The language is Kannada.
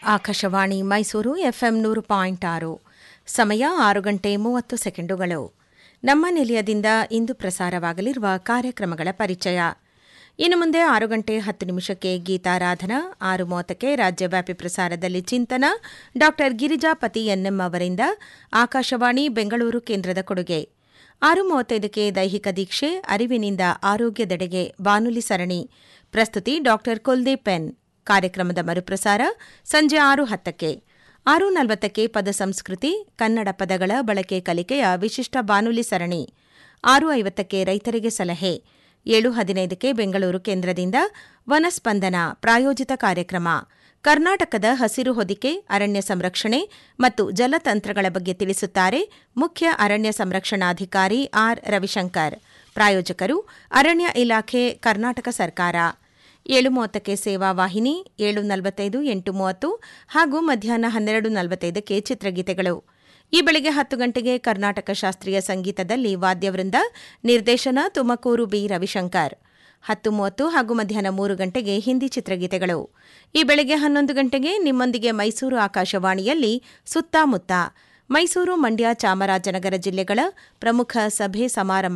ಆಕಾಶವಾಣಿ ಮೈಸೂರು ಎಫ್ಎಂ ನೂರು ಪಾಯಿಂಟ್ ಆರು ಸಮಯ ಆರು ಗಂಟೆ ಮೂವತ್ತು ಸೆಕೆಂಡುಗಳು ನಮ್ಮ ನಿಲಯದಿಂದ ಇಂದು ಪ್ರಸಾರವಾಗಲಿರುವ ಕಾರ್ಯಕ್ರಮಗಳ ಪರಿಚಯ ಇನ್ನು ಮುಂದೆ ಆರು ಗಂಟೆ ಹತ್ತು ನಿಮಿಷಕ್ಕೆ ಗೀತಾರಾಧನಾ ಆರು ಮೂವತ್ತಕ್ಕೆ ರಾಜ್ಯವ್ಯಾಪಿ ಪ್ರಸಾರದಲ್ಲಿ ಚಿಂತನ ಡಾ ಗಿರಿಜಾಪತಿ ಎನ್ಎಂ ಅವರಿಂದ ಆಕಾಶವಾಣಿ ಬೆಂಗಳೂರು ಕೇಂದ್ರದ ಕೊಡುಗೆ ಆರು ಮೂವತ್ತೈದಕ್ಕೆ ದೈಹಿಕ ದೀಕ್ಷೆ ಅರಿವಿನಿಂದ ಆರೋಗ್ಯದೆಡೆಗೆ ಬಾನುಲಿ ಸರಣಿ ಪ್ರಸ್ತುತಿ ಡಾ ಕುಲ್ದೀಪ್ ಎನ್ ಕಾರ್ಯಕ್ರಮದ ಮರುಪ್ರಸಾರ ಸಂಜೆ ಆರು ಹತ್ತಕ್ಕೆ ಆರು ನಲವತ್ತಕ್ಕೆ ಪದ ಸಂಸ್ಕೃತಿ ಕನ್ನಡ ಪದಗಳ ಬಳಕೆ ಕಲಿಕೆಯ ವಿಶಿಷ್ಟ ಬಾನುಲಿ ಸರಣಿ ಆರು ಐವತ್ತಕ್ಕೆ ರೈತರಿಗೆ ಸಲಹೆ ಏಳು ಹದಿನೈದಕ್ಕೆ ಬೆಂಗಳೂರು ಕೇಂದ್ರದಿಂದ ವನಸ್ಪಂದನ ಪ್ರಾಯೋಜಿತ ಕಾರ್ಯಕ್ರಮ ಕರ್ನಾಟಕದ ಹಸಿರು ಹೊದಿಕೆ ಅರಣ್ಯ ಸಂರಕ್ಷಣೆ ಮತ್ತು ಜಲತಂತ್ರಗಳ ಬಗ್ಗೆ ತಿಳಿಸುತ್ತಾರೆ ಮುಖ್ಯ ಅರಣ್ಯ ಸಂರಕ್ಷಣಾಧಿಕಾರಿ ಆರ್ ರವಿಶಂಕರ್ ಪ್ರಾಯೋಜಕರು ಅರಣ್ಯ ಇಲಾಖೆ ಕರ್ನಾಟಕ ಸರ್ಕಾರ ಏಳು ಮೂವತ್ತಕ್ಕೆ ಸೇವಾ ವಾಹಿನಿ ಏಳು ನಲವತ್ತೈದು ಎಂಟು ಮೂವತ್ತು ಹಾಗೂ ಮಧ್ಯಾಹ್ನ ಹನ್ನೆರಡು ನಲವತ್ತೈದಕ್ಕೆ ಚಿತ್ರಗೀತೆಗಳು ಈ ಬೆಳಗ್ಗೆ ಹತ್ತು ಗಂಟೆಗೆ ಕರ್ನಾಟಕ ಶಾಸ್ತ್ರೀಯ ಸಂಗೀತದಲ್ಲಿ ವಾದ್ಯವೃಂದ ನಿರ್ದೇಶನ ತುಮಕೂರು ಬಿ ರವಿಶಂಕರ್ ಹತ್ತು ಮೂವತ್ತು ಹಾಗೂ ಮಧ್ಯಾಹ್ನ ಮೂರು ಗಂಟೆಗೆ ಹಿಂದಿ ಚಿತ್ರಗೀತೆಗಳು ಈ ಬೆಳಗ್ಗೆ ಹನ್ನೊಂದು ಗಂಟೆಗೆ ನಿಮ್ಮೊಂದಿಗೆ ಮೈಸೂರು ಆಕಾಶವಾಣಿಯಲ್ಲಿ ಸುತ್ತಮುತ್ತ ಮೈಸೂರು ಮಂಡ್ಯ ಚಾಮರಾಜನಗರ ಜಿಲ್ಲೆಗಳ ಪ್ರಮುಖ ಸಭೆ ಸಮಾರಂಭ